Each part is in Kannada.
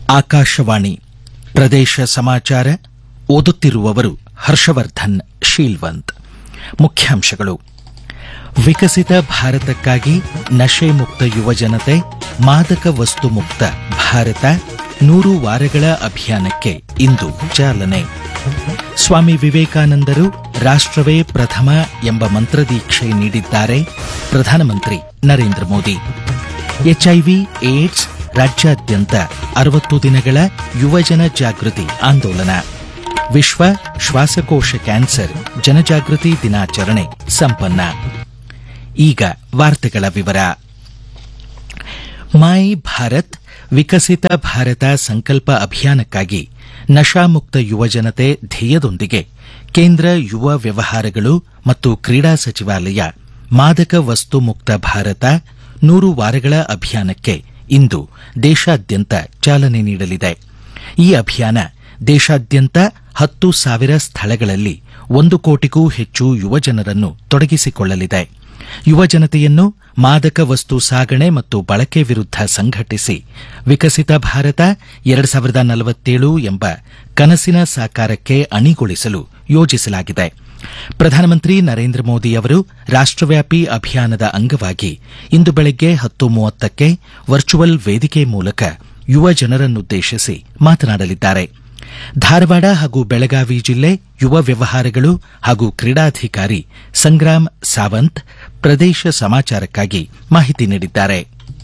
ಆಕಾಶವಾಣಿ ಪ್ರದೇಶ ಸಮಾಚಾರ ಓದುತ್ತಿರುವವರು ಹರ್ಷವರ್ಧನ್ ಶೀಲ್ವಂತ್ ಮುಖ್ಯಾಂಶಗಳು ವಿಕಸಿತ ಭಾರತಕ್ಕಾಗಿ ನಶೆ ಮುಕ್ತ ಯುವಜನತೆ ಮಾದಕ ವಸ್ತು ಮುಕ್ತ ಭಾರತ ನೂರು ವಾರಗಳ ಅಭಿಯಾನಕ್ಕೆ ಇಂದು ಚಾಲನೆ ಸ್ವಾಮಿ ವಿವೇಕಾನಂದರು ರಾಷ್ಟ್ರವೇ ಪ್ರಥಮ ಎಂಬ ಮಂತ್ರದೀಕ್ಷೆ ನೀಡಿದ್ದಾರೆ ಪ್ರಧಾನಮಂತ್ರಿ ನರೇಂದ್ರ ಮೋದಿ ಎಚ್ಐವಿ ಏಡ್ಸ್ ರಾಜ್ಯಾದ್ಯಂತ ಅರವತ್ತು ದಿನಗಳ ಯುವಜನ ಜಾಗೃತಿ ಆಂದೋಲನ ವಿಶ್ವ ಶ್ವಾಸಕೋಶ ಕ್ಯಾನ್ಸರ್ ಜನಜಾಗೃತಿ ದಿನಾಚರಣೆ ಸಂಪನ್ನ ಈಗ ವಾರ್ತೆಗಳ ವಿವರ ಮೈ ಭಾರತ್ ವಿಕಸಿತ ಭಾರತ ಸಂಕಲ್ಪ ಅಭಿಯಾನಕ್ಕಾಗಿ ನಶಾಮುಕ್ತ ಯುವಜನತೆ ಧ್ಯೇಯದೊಂದಿಗೆ ಕೇಂದ್ರ ಯುವ ವ್ಯವಹಾರಗಳು ಮತ್ತು ಕ್ರೀಡಾ ಸಚಿವಾಲಯ ಮಾದಕ ವಸ್ತು ಮುಕ್ತ ಭಾರತ ನೂರು ವಾರಗಳ ಅಭಿಯಾನಕ್ಕೆ ಇಂದು ದೇಶಾದ್ಯಂತ ಚಾಲನೆ ನೀಡಲಿದೆ ಈ ಅಭಿಯಾನ ದೇಶಾದ್ಯಂತ ಹತ್ತು ಸಾವಿರ ಸ್ಥಳಗಳಲ್ಲಿ ಒಂದು ಕೋಟಿಗೂ ಹೆಚ್ಚು ಯುವಜನರನ್ನು ತೊಡಗಿಸಿಕೊಳ್ಳಲಿದೆ ಯುವಜನತೆಯನ್ನು ಮಾದಕ ವಸ್ತು ಸಾಗಣೆ ಮತ್ತು ಬಳಕೆ ವಿರುದ್ಧ ಸಂಘಟಿಸಿ ವಿಕಸಿತ ಭಾರತ ಎರಡು ಸಾವಿರದ ನಲವತ್ತೇಳು ಎಂಬ ಕನಸಿನ ಸಾಕಾರಕ್ಕೆ ಅಣಿಗೊಳಿಸಲು ಯೋಜಿಸಲಾಗಿದೆ ಪ್ರಧಾನಮಂತ್ರಿ ನರೇಂದ್ರ ಮೋದಿ ಅವರು ರಾಷ್ಟ್ರವ್ಯಾಪಿ ಅಭಿಯಾನದ ಅಂಗವಾಗಿ ಇಂದು ಬೆಳಗ್ಗೆ ಹತ್ತು ಮೂವತ್ತಕ್ಕೆ ವರ್ಚುವಲ್ ವೇದಿಕೆ ಮೂಲಕ ಯುವ ಜನರನ್ನುದ್ದೇಶಿಸಿ ಮಾತನಾಡಲಿದ್ದಾರೆ ಧಾರವಾಡ ಹಾಗೂ ಬೆಳಗಾವಿ ಜಿಲ್ಲೆ ಯುವ ವ್ಯವಹಾರಗಳು ಹಾಗೂ ಕ್ರೀಡಾಧಿಕಾರಿ ಸಂಗ್ರಾಮ್ ಸಾವಂತ್ ಪ್ರದೇಶ ಸಮಾಚಾರಕ್ಕಾಗಿ ಮಾಹಿತಿ ನೀಡಿದ್ದಾರೆ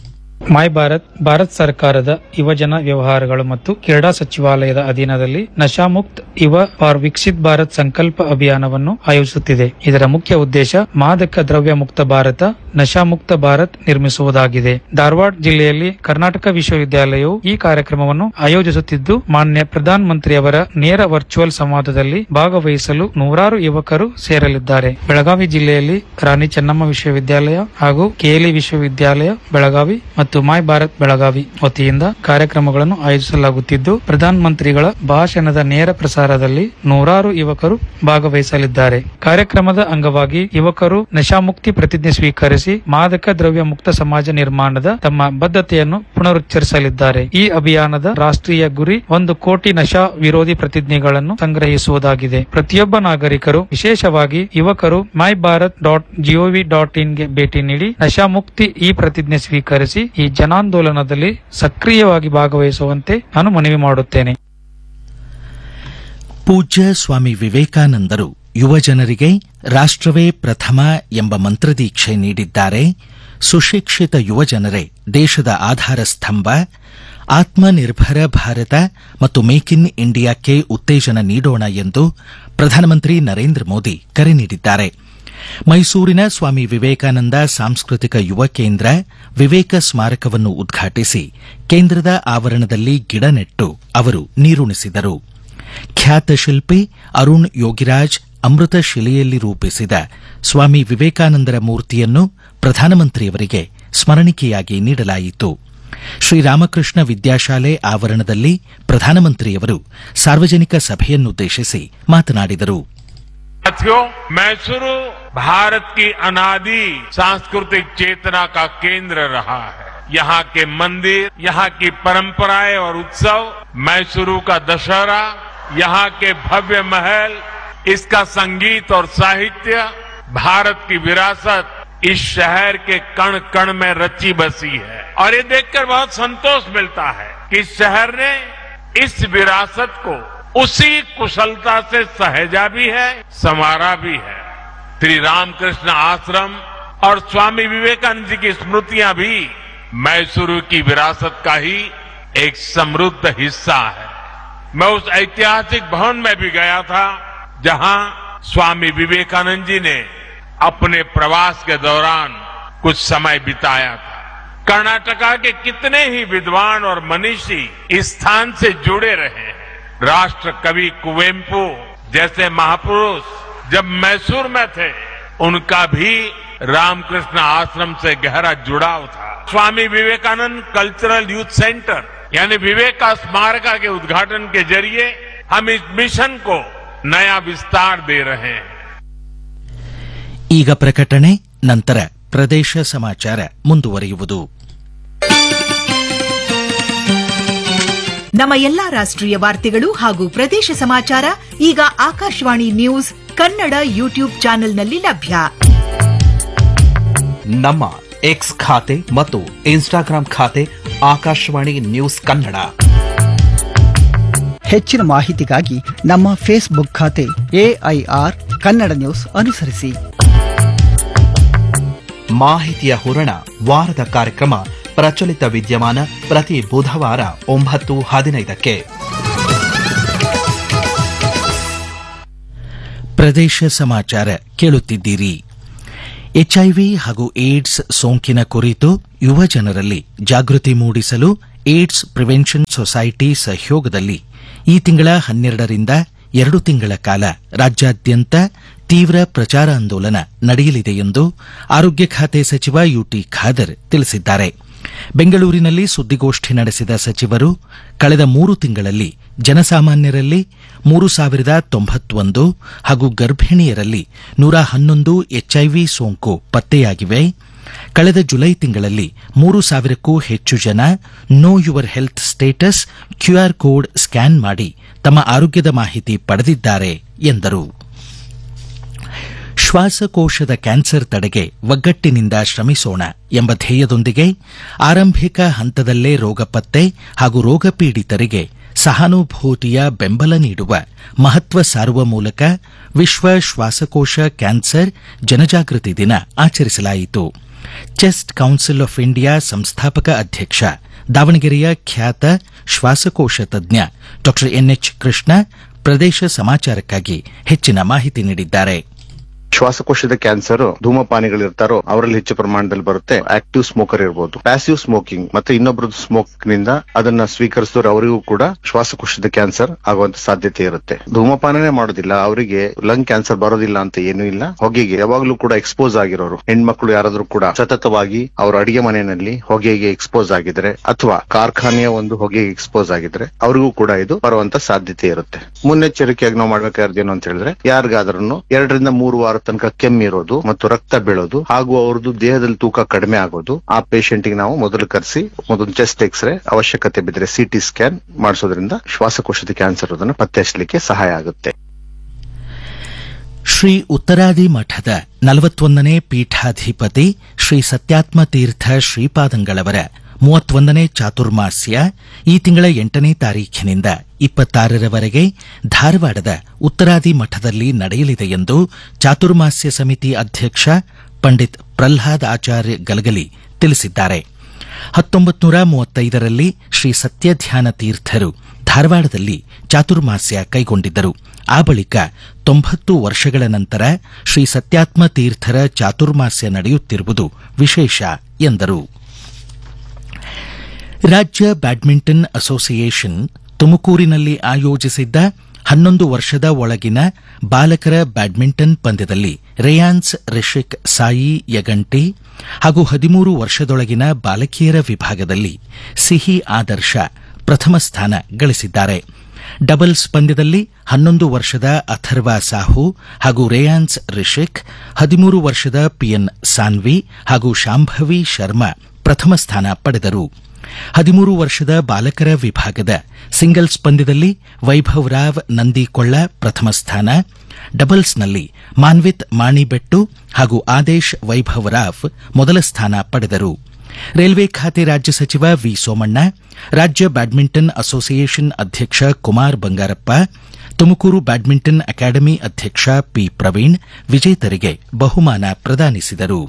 ಮೈ ಭಾರತ್ ಭಾರತ್ ಸರ್ಕಾರದ ಯುವಜನ ವ್ಯವಹಾರಗಳು ಮತ್ತು ಕ್ರೀಡಾ ಸಚಿವಾಲಯದ ಅಧೀನದಲ್ಲಿ ನಶಾಮುಕ್ತ್ ಯುವ ಫಾರ್ ವಿಕಸಿತ್ ಭಾರತ್ ಸಂಕಲ್ಪ ಅಭಿಯಾನವನ್ನು ಆಯೋಜಿಸುತ್ತಿದೆ ಇದರ ಮುಖ್ಯ ಉದ್ದೇಶ ಮಾದಕ ದ್ರವ್ಯ ಮುಕ್ತ ಭಾರತ ನಶಾಮುಕ್ತ ಭಾರತ್ ನಿರ್ಮಿಸುವುದಾಗಿದೆ ಧಾರವಾಡ ಜಿಲ್ಲೆಯಲ್ಲಿ ಕರ್ನಾಟಕ ವಿಶ್ವವಿದ್ಯಾಲಯವು ಈ ಕಾರ್ಯಕ್ರಮವನ್ನು ಆಯೋಜಿಸುತ್ತಿದ್ದು ಮಾನ್ಯ ಪ್ರಧಾನ ಮಂತ್ರಿಯವರ ನೇರ ವರ್ಚುವಲ್ ಸಂವಾದದಲ್ಲಿ ಭಾಗವಹಿಸಲು ನೂರಾರು ಯುವಕರು ಸೇರಲಿದ್ದಾರೆ ಬೆಳಗಾವಿ ಜಿಲ್ಲೆಯಲ್ಲಿ ರಾಣಿ ಚೆನ್ನಮ್ಮ ವಿಶ್ವವಿದ್ಯಾಲಯ ಹಾಗೂ ಕೆಎಲ್ಇ ವಿಶ್ವವಿದ್ಯಾಲಯ ಬೆಳಗಾವಿ ಮತ್ತು ಮೈ ಭಾರತ್ ಬೆಳಗಾವಿ ವತಿಯಿಂದ ಕಾರ್ಯಕ್ರಮಗಳನ್ನು ಆಯೋಜಿಸಲಾಗುತ್ತಿದ್ದು ಪ್ರಧಾನ ಮಂತ್ರಿಗಳ ಭಾಷಣದ ನೇರ ಪ್ರಸಾರದಲ್ಲಿ ನೂರಾರು ಯುವಕರು ಭಾಗವಹಿಸಲಿದ್ದಾರೆ ಕಾರ್ಯಕ್ರಮದ ಅಂಗವಾಗಿ ಯುವಕರು ನಶಾಮುಕ್ತಿ ಪ್ರತಿಜ್ಞೆ ಸ್ವೀಕರಿಸಿ ಮಾದಕ ದ್ರವ್ಯ ಮುಕ್ತ ಸಮಾಜ ನಿರ್ಮಾಣದ ತಮ್ಮ ಬದ್ಧತೆಯನ್ನು ಪುನರುಚ್ಚರಿಸಲಿದ್ದಾರೆ ಈ ಅಭಿಯಾನದ ರಾಷ್ಟ್ರೀಯ ಗುರಿ ಒಂದು ಕೋಟಿ ನಶಾ ವಿರೋಧಿ ಪ್ರತಿಜ್ಞೆಗಳನ್ನು ಸಂಗ್ರಹಿಸುವುದಾಗಿದೆ ಪ್ರತಿಯೊಬ್ಬ ನಾಗರಿಕರು ವಿಶೇಷವಾಗಿ ಯುವಕರು my Bharat dot GOV dot ಇನ್ಗೆ ಭೇಟಿ ನೀಡಿ ನಶಾಮುಕ್ತಿ ಈ ಪ್ರತಿಜ್ಞೆ ಸ್ವೀಕರಿಸಿ ಈ ಜನಾಂದೋಲನದಲ್ಲಿ ಸಕ್ರಿಯವಾಗಿ ಭಾಗವಹಿಸುವಂತೆ ನಾನು ಮನವಿ ಮಾಡುತ್ತೇನೆ ಪೂಜ್ಯ ಸ್ವಾಮಿ ವಿವೇಕಾನಂದರು ಯುವಜನರಿಗೆ ರಾಷ್ಟ್ರವೇ ಪ್ರಥಮ ಎಂಬ ಮಂತ್ರದೀಕ್ಷೆ ನೀಡಿದ್ದಾರೆ ಸುಶಿಕ್ಷಿತ ಯುವಜನರೇ ದೇಶದ ಆಧಾರ ಸ್ತಂಭ ಆತ್ಮನಿರ್ಭರ ಭಾರತ ಮತ್ತು ಮೇಕ್ ಇನ್ ಇಂಡಿಯಾಕ್ಕೆ ಉತ್ತೇಜನ ನೀಡೋಣ ಎಂದು ಪ್ರಧಾನಮಂತ್ರಿ ನರೇಂದ್ರ ಮೋದಿ ಕರೆ ನೀಡಿದ್ದಾರೆ ಮೈಸೂರಿನ ಸ್ವಾಮಿ ವಿವೇಕಾನಂದ ಸಾಂಸ್ಕೃತಿಕ ಯುವ ಕೇಂದ್ರ ವಿವೇಕ ಸ್ಮಾರಕವನ್ನು ಉದ್ಘಾಟಿಸಿ ಕೇಂದ್ರದ ಆವರಣದಲ್ಲಿ ಗಿಡ ನೆಟ್ಟು ಅವರು ನೀರುಣಿಸಿದರು ಖ್ಯಾತ ಶಿಲ್ಪಿ ಅರುಣ್ ಯೋಗಿರಾಜ್ ಅಮೃತ ಶಿಲೆಯಲ್ಲಿ ರೂಪಿಸಿದ ಸ್ವಾಮಿ ವಿವೇಕಾನಂದರ ಮೂರ್ತಿಯನ್ನು ಪ್ರಧಾನಮಂತ್ರಿಯವರಿಗೆ ಸ್ಮರಣಿಕೆಯಾಗಿ ನೀಡಲಾಯಿತು ಶ್ರೀರಾಮಕೃಷ್ಣ ವಿದ್ಯಾಶಾಲೆ ಆವರಣದಲ್ಲಿ ಪ್ರಧಾನಮಂತ್ರಿಯವರು ಸಾರ್ವಜನಿಕ ಸಭೆಯನ್ನುದ್ದೇಶಿಸಿ ಮಾತನಾಡಿದರು साथियों मैसूरू भारत की अनादि सांस्कृतिक चेतना का केंद्र रहा है यहाँ के मंदिर यहाँ की परंपराएं और उत्सव मैसूरू का दशहरा यहाँ के भव्य महल इसका संगीत और साहित्य भारत की विरासत इस शहर के कण कण में रची बसी है और ये देखकर बहुत संतोष मिलता है कि इस शहर ने इस विरासत को उसी कुशलता से सहेजा भी है संवारा भी है श्री रामकृष्ण आश्रम और स्वामी विवेकानंद जी की स्मृतियां भी मैसूरू की विरासत का ही एक समृद्ध हिस्सा है मैं उस ऐतिहासिक भवन में भी गया था जहां स्वामी विवेकानंद जी ने अपने प्रवास के दौरान कुछ समय बिताया था कर्नाटका के कितने ही विद्वान और मनीषी इस स्थान से जुड़े रहे हैं राष्ट्र कवि कुवेम्पु जैसे महापुरुष जब मैसूर में थे उनका भी रामकृष्ण आश्रम से गहरा जुड़ाव था Swami Vivekananda cultural youth centre यानी विवेक का स्मारका के उद्घाटन के जरिए हम इस मिशन को नया विस्तार दे रहे हैं ಈಗ ಪ್ರಕಟಣೆ ನಂತರ ಪ್ರದೇಶ ಸಮಾಚಾರ ಮುಂದುವರಿಯುವುದು ನಮ್ಮ ಎಲ್ಲಾ ರಾಷ್ಟ್ರೀಯ ವಾರ್ತೆಗಳು ಹಾಗೂ ಪ್ರದೇಶ ಸಮಾಚಾರ ಈಗ ಆಕಾಶವಾಣಿ ನ್ಯೂಸ್ ಕನ್ನಡ ಯೂಟ್ಯೂಬ್ ಚಾನೆಲ್ನಲ್ಲಿ ಲಭ್ಯ ನಮ್ಮ ಎಕ್ಸ್ ಖಾತೆ ಮತ್ತು ಇನ್ಸ್ಟಾಗ್ರಾಂ ಖಾತೆ ಆಕಾಶವಾಣಿ ನ್ಯೂಸ್ ಕನ್ನಡ ಹೆಚ್ಚಿನ ಮಾಹಿತಿಗಾಗಿ ನಮ್ಮ ಫೇಸ್ಬುಕ್ ಖಾತೆ ಎಐಆರ್ ಕನ್ನಡ ನ್ಯೂಸ್ ಅನುಸರಿಸಿ ಮಾಹಿತಿಯ ಹೂರಣ ವಾರದ ಕಾರ್ಯಕ್ರಮ ಪ್ರಚಲಿತ ವಿದ್ಯಮಾನ ಪ್ರತಿ ಬುಧವಾರ ಒಂಬತ್ತು ಹದಿನೈದಕ್ಕೆ ಪ್ರದೇಶ ಸಮಾಚಾರ ಕೇಳುತ್ತಿದ್ದೀರಿ ಎಚ್ಐವಿ ಹಾಗೂ ಏಡ್ಸ್ ಸೋಂಕಿನ ಕುರಿತು ಯುವ ಜನರಲ್ಲಿ ಜಾಗೃತಿ ಮೂಡಿಸಲು ಏಡ್ಸ್ ಪ್ರಿವೆನ್ಷನ್ ಸೊಸೈಟಿ ಸಹಯೋಗದಲ್ಲಿ ಈ ತಿಂಗಳ ಹನ್ನೆರಡರಿಂದ ಎರಡು ತಿಂಗಳ ಕಾಲ ರಾಜ್ಯಾದ್ಯಂತ ತೀವ್ರ ಪ್ರಚಾರಾಂದೋಲನ ನಡೆಯಲಿದೆ ಎಂದು ಆರೋಗ್ಯ ಖಾತೆ ಸಚಿವ ಯುಟಿ ಖಾದರ್ ತಿಳಿಸಿದ್ದಾರೆ ಬೆಂಗಳೂರಿನಲ್ಲಿ ಸುದ್ದಿಗೋಷ್ಠಿ ನಡೆಸಿದ ಸಚಿವರು ಕಳೆದ ಮೂರು ತಿಂಗಳಲ್ಲಿ ಜನಸಾಮಾನ್ಯರಲ್ಲಿ ಮೂರು ಸಾವಿರದ ತೊಂಬತ್ತೊಂದು ಹಾಗೂ ಗರ್ಭಿಣಿಯರಲ್ಲಿ ನೂರ ಹನ್ನೊಂದು ಎಚ್ಐವಿ ಸೋಂಕು ಪತ್ತೆಯಾಗಿವೆ ಕಳೆದ ಜುಲೈ ತಿಂಗಳಲ್ಲಿ ಮೂರು ಸಾವಿರಕ್ಕೂ ಹೆಚ್ಚು ಜನ know your health status QR code scan ಮಾಡಿ ತಮ್ಮ ಆರೋಗ್ಯದ ಮಾಹಿತಿ ಪಡೆದಿದ್ದಾರೆ ಎಂದರು ಶ್ವಾಸಕೋಶದ ಕ್ಯಾನ್ಸರ್ ತಡೆಗೆ ಒಗ್ಗಟ್ಟಿನಿಂದ ಶ್ರಮಿಸೋಣ ಎಂಬ ಧ್ಯೇಯದೊಂದಿಗೆ ಆರಂಭಿಕ ಹಂತದಲ್ಲೇ ರೋಗ ಪತ್ತೆ ಹಾಗೂ ರೋಗ ಪೀಡಿತರಿಗೆ ಸಹಾನುಭೂತಿಯ ಬೆಂಬಲ ನೀಡುವ ಮಹತ್ವ ಸಾರುವ ಮೂಲಕ ವಿಶ್ವ ಶ್ವಾಸಕೋಶ ಕ್ಯಾನ್ಸರ್ ಜನಜಾಗೃತಿ ದಿನ ಆಚರಿಸಲಾಯಿತು ಚೆಸ್ಟ್ ಕೌನ್ಸಿಲ್ ಆಫ್ ಇಂಡಿಯಾ ಸಂಸ್ಥಾಪಕ ಅಧ್ಯಕ್ಷ ದಾವಣಗೆರೆಯ ಖ್ಯಾತ ಶ್ವಾಸಕೋಶ ತಜ್ಞ ಡಾ ಎನ್ಎಚ್ ಕೃಷ್ಣ ಪ್ರದೇಶ ಸಮಾಚಾರಕ್ಕಾಗಿ ಹೆಚ್ಚಿನ ಮಾಹಿತಿ ನೀಡಿದ್ದಾರೆ ಶ್ವಾಸಕೋಶದ ಕ್ಯಾನ್ಸರ್ ಧೂಮಪಾನಿಗಳಿರ್ತಾರೋ ಅವರಲ್ಲಿ ಹೆಚ್ಚು ಪ್ರಮಾಣದಲ್ಲಿ ಬರುತ್ತೆ ಆಕ್ಟಿವ್ ಸ್ಮೋಕರ್ ಇರಬಹುದು ಪ್ಯಾಸಿವ್ ಸ್ಮೋಕಿಂಗ್ ಮತ್ತೆ ಇನ್ನೊಬ್ರದ್ದು ಸ್ಮೋಕ್ ನಿಂದ ಅದನ್ನ ಸ್ವೀಕರಿಸಿದವರು ಅವರಿಗೂ ಕೂಡ ಶ್ವಾಸಕೋಶದ ಕ್ಯಾನ್ಸರ್ ಆಗುವಂತ ಸಾಧ್ಯತೆ ಇರುತ್ತೆ ಧೂಮಪಾನನೇ ಮಾಡೋದಿಲ್ಲ ಅವರಿಗೆ ಲಂಗ್ ಕ್ಯಾನ್ಸರ್ ಬರೋದಿಲ್ಲ ಅಂತ ಏನೂ ಇಲ್ಲ ಹೊಗೆಗೆ ಯಾವಾಗ್ಲೂ ಕೂಡ ಎಕ್ಸ್ಪೋಸ್ ಆಗಿರೋರು ಹೆಣ್ಮಕ್ಳು ಯಾರಾದ್ರೂ ಕೂಡ ಸತತವಾಗಿ ಅವ್ರ ಅಡಿಗೆ ಮನೆಯಲ್ಲಿ ಹೊಗೆಗೆ ಎಕ್ಸ್ಪೋಸ್ ಆಗಿದ್ರೆ ಅಥವಾ ಕಾರ್ಖಾನೆಯ ಒಂದು ಹೊಗೆಗೆ ಎಕ್ಸ್ಪೋಸ್ ಆಗಿದ್ರೆ ಅವರಿಗೂ ಕೂಡ ಇದು ಬರುವಂತ ಸಾಧ್ಯತೆ ಇರುತ್ತೆ ಮುನ್ನೆಚ್ಚರಿಕೆಯಾಗಿ ನಾವು ಮಾಡ್ಬೇಕಾದ್ರೆ ಏನು ಅಂತ ಹೇಳಿದ್ರೆ ಯಾರಿಗಾದ್ರೂ ಎರಡರಿಂದ ಮೂರು ವಾರ ತನಕ ಕೆಮ್ಮಿರೋದು ಮತ್ತು ರಕ್ತ ಬೀಳೋದು ಹಾಗೂ ಅವ್ರದ್ದು ದೇಹದಲ್ಲಿ ತೂಕ ಕಡಿಮೆ ಆಗೋದು ಆ ಪೇಷಂಟ್ ಗೆ ನಾವು ಮೊದಲು ಕರೆಸಿ ಮೊದಲು ಚೆಸ್ಟ್ ಎಕ್ಸ್ರೇ ಅವಶ್ಯಕತೆ ಬಿದ್ದರೆ ಸಿಟಿ ಸ್ಕ್ಯಾನ್ ಮಾಡಿಸೋದ್ರಿಂದ ಶ್ವಾಸಕೋಶದ ಕ್ಯಾನ್ಸರ್ ಅದನ್ನು ಪತ್ತೆ ಹಚ್ಚಲಿಕ್ಕೆ ಸಹಾಯ ಆಗುತ್ತೆ ಶ್ರೀ ಉತ್ತರಾದಿ ಮಠದ ನಲವತ್ತೊಂದನೇ ಪೀಠಾಧಿಪತಿ ಶ್ರೀ ಸತ್ಯಾತ್ಮ ತೀರ್ಥ ಶ್ರೀಪಾದಂಗಳವರ ಮೂವತ್ತೊಂದನೇ ಚಾತುರ್ಮಾಸ್ಯ ಈ ತಿಂಗಳ ಎಂಟನೇ ತಾರೀಖಿನಿಂದ ಇಪ್ಪತ್ತಾರರವರೆಗೆ ಧಾರವಾಡದ ಉತ್ತರಾದಿ ಮಠದಲ್ಲಿ ನಡೆಯಲಿದೆ ಎಂದು ಚಾತುರ್ಮಾಸ್ಯ ಸಮಿತಿ ಅಧ್ಯಕ್ಷ ಪಂಡಿತ್ ಪ್ರಹ್ಲಾದ್ ಆಚಾರ್ಯ ಗಲಗಲಿ ತಿಳಿಸಿದ್ದಾರೆ ಹತ್ತೊಂಬತ್ತು ನೂರ ಮೂವತ್ತೈದರಲ್ಲಿ ಶ್ರೀ ಸತ್ಯಧ್ಯಾನ ತೀರ್ಥರು ಧಾರವಾಡದಲ್ಲಿ ಚಾತುರ್ಮಾಸ್ಯ ಕೈಗೊಂಡಿದ್ದರು ಆ ಬಳಿಕ ತೊಂಬತ್ತು ವರ್ಷಗಳ ನಂತರ ಶ್ರೀ ಸತ್ಯಾತ್ಮ ತೀರ್ಥರ ಚಾತುರ್ಮಾಸ್ಯ ನಡೆಯುತ್ತಿರುವುದು ವಿಶೇಷ ಎಂದರು ರಾಜ್ಯ ಬ್ಯಾಡ್ಮಿಂಟನ್ ಅಸೋಸಿಯೇಷನ್ ತುಮಕೂರಿನಲ್ಲಿ ಆಯೋಜಿಸಿದ್ದ ಹನ್ನೊಂದು ವರ್ಷದ ಒಳಗಿನ ಬಾಲಕರ ಬ್ಯಾಡ್ಮಿಂಟನ್ ಪಂದ್ಯದಲ್ಲಿ ರೇಯಾನ್ಸ್ ರಿಷಿಕ್ ಸಾಯಿ ಯಗಂಟಿ ಹಾಗೂ ಹದಿಮೂರು ವರ್ಷದೊಳಗಿನ ಬಾಲಕಿಯರ ವಿಭಾಗದಲ್ಲಿ ಸಿಹಿ ಆದರ್ಶ ಪ್ರಥಮ ಸ್ಥಾನ ಗಳಿಸಿದ್ದಾರೆ ಡಬಲ್ಸ್ ಪಂದ್ಯದಲ್ಲಿ ಹನ್ನೊಂದು ವರ್ಷದ ಅಥರ್ವಾ ಸಾಹು ಹಾಗೂ ರೇಯಾನ್ಸ್ ರಿಷಿಕ್ ಹದಿಮೂರು ವರ್ಷದ ಪಿಎನ್ ಸಾನ್ವಿ ಹಾಗೂ ಶಾಂಭವಿ ಶರ್ಮಾ ಪ್ರಥಮ ಸ್ಥಾನ ಪಡೆದರು ಹದಿಮೂರು ವರ್ಷದ ಬಾಲಕರ ವಿಭಾಗದ ಸಿಂಗಲ್ಸ್ ಪಂದ್ಯದಲ್ಲಿ ವೈಭವ್ ರಾವ್ ನಂದಿಕೊಳ್ಳ ಪ್ರಥಮ ಸ್ಥಾನ ಡಬಲ್ಸ್ನಲ್ಲಿ ಮಾನ್ವಿತ್ ಮಾಣಿಬೆಟ್ಟು ಹಾಗೂ ಆದೇಶ್ ವೈಭವ್ ರಾವ್ ಮೊದಲ ಸ್ಥಾನ ಪಡೆದರು ರೈಲ್ವೆ ಖಾತೆ ರಾಜ್ಯ ಸಚಿವ ವಿ ಸೋಮಣ್ಣ ರಾಜ್ಯ ಬ್ಯಾಡ್ಮಿಂಟನ್ ಅಸೋಸಿಯೇಷನ್ ಅಧ್ಯಕ್ಷ ಕುಮಾರ್ ಬಂಗಾರಪ್ಪ ತುಮಕೂರು ಬ್ಯಾಡ್ಮಿಂಟನ್ ಅಕಾಡೆಮಿ ಅಧ್ಯಕ್ಷ ಪಿ ಪ್ರವೀಣ್ ವಿಜೇತರಿಗೆ ಬಹುಮಾನ ಪ್ರದಾನಿಸಿದರು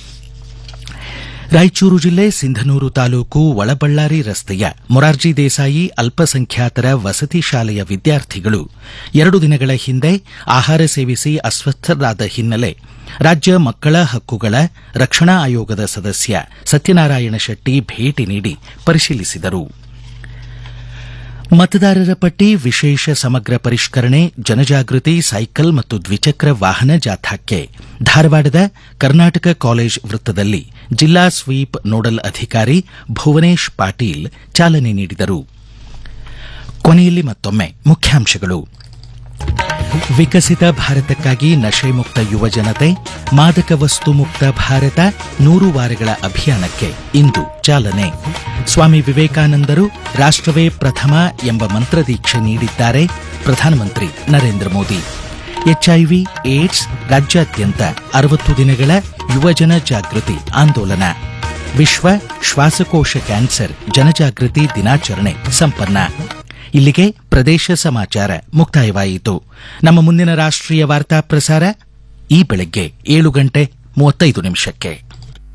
ರಾಯಚೂರು ಜಿಲ್ಲೆ ಸಿಂಧನೂರು ತಾಲೂಕು ಒಳಬಳ್ಳಾರಿ ರಸ್ತೆಯ ಮೊರಾರ್ಜಿ ದೇಸಾಯಿ ಅಲ್ಪಸಂಖ್ಯಾತರ ವಸತಿ ಶಾಲೆಯ ವಿದ್ಯಾರ್ಥಿಗಳು ಎರಡು ದಿನಗಳ ಹಿಂದೆ ಆಹಾರ ಸೇವಿಸಿ ಅಸ್ವಸ್ಥರಾದ ಹಿನ್ನೆಲೆ ರಾಜ್ಯ ಮಕ್ಕಳ ಹಕ್ಕುಗಳ ರಕ್ಷಣಾ ಆಯೋಗದ ಸದಸ್ಯ ಸತ್ಯನಾರಾಯಣ ಶೆಟ್ಟಿ ಭೇಟಿ ನೀಡಿ ಪರಿಶೀಲಿಸಿದರು ಮತದಾರರ ಪಟ್ಟಿ ವಿಶೇಷ ಸಮಗ್ರ ಪರಿಷ್ಕರಣೆ ಜನಜಾಗೃತಿ ಸೈಕಲ್ ಮತ್ತು ದ್ವಿಚಕ್ರ ವಾಹನ ಜಾಥಾಕ್ಕೆ ಧಾರವಾಡದ ಕರ್ನಾಟಕ ಕಾಲೇಜ್ ವೃತ್ತದಲ್ಲಿ ಜಿಲ್ಲಾ ಸ್ವೀಪ್ ನೋಡಲ್ ಅಧಿಕಾರಿ ಭುವನೇಶ್ ಪಾಟೀಲ್ ಚಾಲನೆ ನೀಡಿದರು ಕೊನೆಯಲ್ಲಿ ಮತ್ತೊಮ್ಮೆ ಮುಖ್ಯಾಂಶಗಳು ವಿಕಸಿತ ಭಾರತಕ್ಕಾಗಿ ನಶೆ ಮುಕ್ತ ಯುವ ಜನತೆ ಮಾದಕ ವಸ್ತು ಮುಕ್ತ ಭಾರತ ನೂರು ವಾರಗಳ ಅಭಿಯಾನಕ್ಕೆ ಇಂದು ಚಾಲನೆ ಸ್ವಾಮಿ ವಿವೇಕಾನಂದರು ರಾಷ್ಟ್ರವೇ ಪ್ರಥಮ ಎಂಬ ಮಂತ್ರದೀಕ್ಷೆ ನೀಡಿದ್ದಾರೆ ಪ್ರಧಾನಮಂತ್ರಿ ನರೇಂದ್ರ ಮೋದಿ ಎಚ್ಐವಿ ಏಡ್ಸ್ ರಾಜ್ಯಾದ್ಯಂತ ಅರವತ್ತು ದಿನಗಳ ಯುವಜನ ಜಾಗೃತಿ ಆಂದೋಲನ ವಿಶ್ವ ಶ್ವಾಸಕೋಶ ಕ್ಯಾನ್ಸರ್ ಜನಜಾಗೃತಿ ದಿನಾಚರಣೆ ಸಂಪನ್ನ ಇಲ್ಲಿಗೆ ಪ್ರದೇಶ ಸಮಾಚಾರ ಮುಕ್ತಾಯವಾಯಿತು ನಮ್ಮ ಮುಂದಿನ ರಾಷ್ಟ್ರೀಯ ವಾರ್ತಾ ಪ್ರಸಾರ ಈ ಬೆಳಗ್ಗೆ ಏಳು ಗಂಟೆ ಮೂವತ್ತೈದು ನಿಮಿಷಕ್ಕೆ